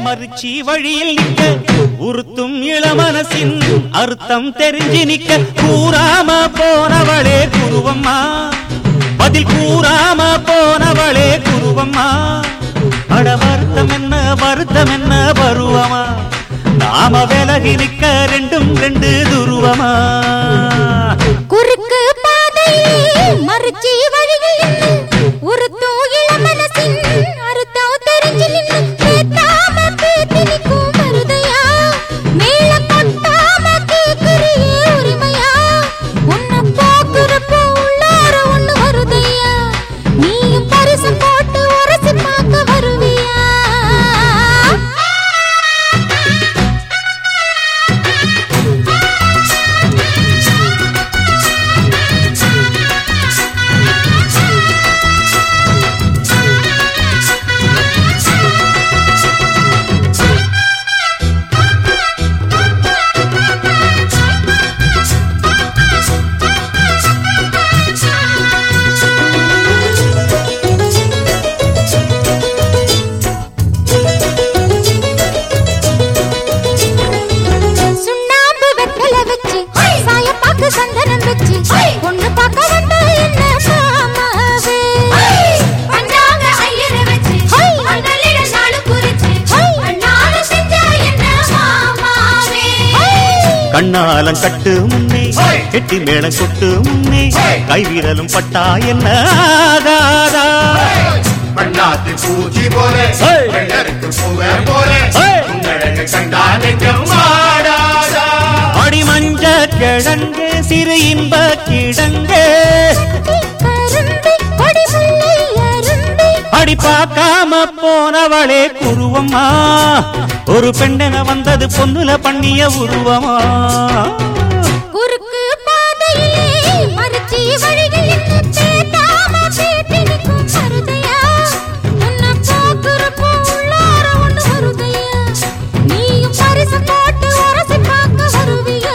மறுச்சி வழியில் நிக்க உறுத்தும் இளமனசின் அர்த்தம் தெரிஞ்சு நிக்க கூறாம போனவளே குருவம்மா பதில் கூறாம போனவளே குருவம்மா அட வருத்தம் என்ன வருத்தம் என்ன பருவமா நாம விலகி நிக்க ரெண்டும் ரெண்டு துருவமா குறுக்கு பாதையிலே மறுச்சி வழியில் நின்னு உறுத்தும் இளமனசின் அறுத்தம் தெரிஞ்சு நின்னு பேத்தாம பேத்தி நிற்கும் மருதையா மேல கொட்டாம கேக்குறியே உரிமையா உன்னை பாக்குறப்போ உள்ளார ஒண்ணு வருதையா நீயும் பரிசு போட்டு உரசி பார்க்க வருவியா சுண்ணாம்பு வெத்தல வச்சு சாயப்பாக்கு சந்தனம் வச்சு பொண்ணு பார்க்க வந்த என்ன மாமாவே பஞ்சாங்க ஐயர வச்சு மண்டலிட நாடு குறிச்சு அண்ணால செஞ்சா என்ன மாமாவே கண்ணாலம் கட்டு முன்னே கெட்டி மேளம் கொட்டு முன்னே கைவிரலும் பட்டா என்ன ஆகாதா பண்ணாத்து பூச்சி போல ஏய். வெள்ளருக்கு பூவே போல ஏய். உங்களழக கண்டா நெஞ்சம் மாடாதா அடி மஞ்ச கிழங்கு சிறு இன்ப கிழங்கு கரும்பி கொடி முல்லை அரும்பி அடி பார்க்காம போனவளே குருவம்மா ஒரு பெண்ணென வந்தது பொண்ணுல பண்ணிய உருவமா குறுக்கு பாதையிலே மறுச்சி வழியில் நின்னு பேத்தாம பேத்தி நிற்கும் மருதையா உன்னை பார்க்குறப்போ உள்ளார ஒண்ணு வருதையா நீயும் பரிசு போட்டு உரசி பார்க்க வருவியா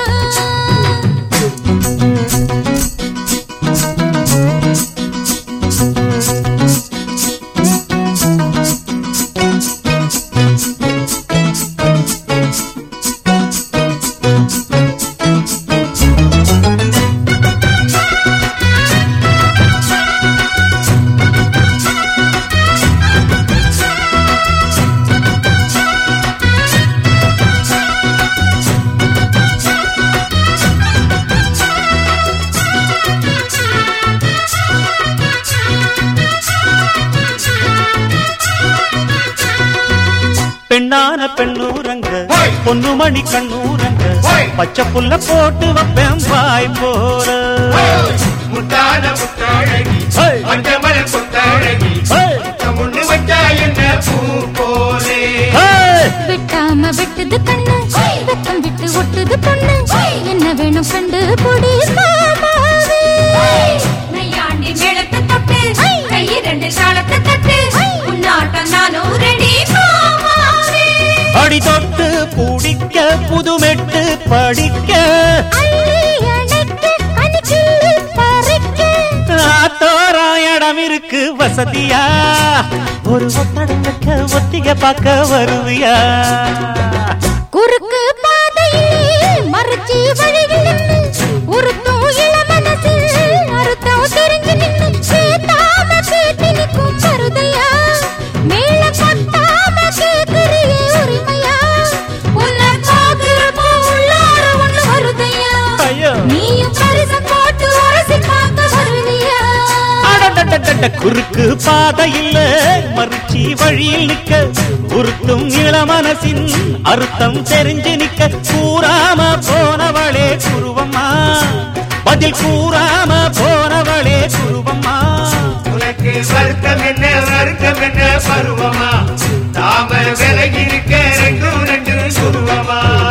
பெண்ணான பெண்ணூரங்க ஓய். பொண்ணு மணி கண்ணூரங்க ஓய். பச்சை புல்ல போட்டு வைப்பேன் பாய் போற முத்தான முத்தாழகி ஏய். மஞ்சமல கொத்தாழகி ஏய். முன்னு வச்சா என்ன பூ போலே ஏய்! விட்டாம விட்டது கண்ணு வெக்கம் விட்டு ஒட்டுது பொண்ணு என்ன வேணும் கண்டு பொடி மாமாவே நையாண்டி மேளத்தை தொட்டு கை ரெண்டு சாலத்தை தட்டு உன்னாட்டம் நானும் ரெடி மாமாவே அடி தொட்டு பிடிக்க புதுமெட்டு படிக்க அள்ளி அணைக்க பனிக்கிள்ளி பறிக்க ஆத்தோரா இடம் இருக்கு வசதியா ஒரு ஒத்தடம் வைக்க ஒத்திக பார்க்க வருவியா குறுக்கு பாதையிலே மறுச்சி வழியில் நின்னு உருத்தும் இளமனசில் அறுத்தம் தெரிஞ்சு நின்னு சேத்தாம பேத்தி நிற்கும் மருதையா மேல கொட்டாம கேக்குறியே உரிமையா உன்னை பாக்குறப்போ உள்ளார ஒண்ணு வருதையா ஐயோ நீயும் பரிசு போட்டு உரசி பார்க்க வருவியா அடடடடட, குறுக்கு பாதையில் மறுச்சி வழியில் நிக்க உருத்தும் இளமனசின் அர்த்தம் தெரிஞ்சு நிக்க கூறாம போனவளே குருவம்மா பதில் கூறாம போனவளே குருவம்மா உனக்கு வருத்தம் என்ன வருத்தம் என்ன பருவமா தாம விலகி இருக்க ரெண்டும் ரெண்டு சுருவமா